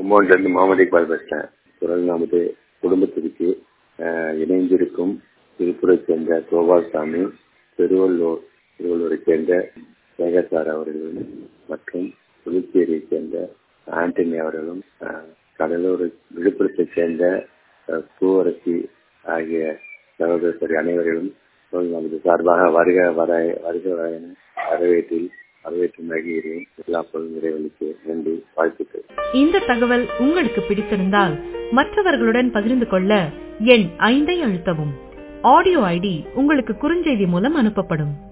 கும்பகோணத்துலேருந்து முகமது இக்பால் பேசுகிறேன் குரல் நமது குடும்பத்திற்கு அஹ், இணைந்திருக்கும் திருப்பூரை சேர்ந்த கோபால்சாமி திருவள்ளூர் திருவள்ளூரை சேர்ந்த சேகர் சார் அவர்களும் மற்றும் புதுச்சேரியை சேர்ந்த ஆண்டனி அவர்களும் அஹ், கடலூர் விழுப்புரத்தை சேர்ந்த அஹ், பூவரசி ஆகிய சகோதரர் அனைவரிலும் குரல் நமது சார்பாக வருக வர வருக வர என வரவேற்றில் வரவேற்று மகிழ்கிறேன் எல்லா பொருள் இறைவனுக்கு நன்றி வாழ்த்துக்கள் இந்த தகவல் உங்களுக்கு பிடித்திருந்தால் மற்றவர்களுடன் பகிர்ந்து கொள்ள எண் ஐந்தை அழுத்தவும் ஆடியோ ஐடி உங்களுக்கு குறுஞ்செய்தி மூலம் அனுப்பப்படும்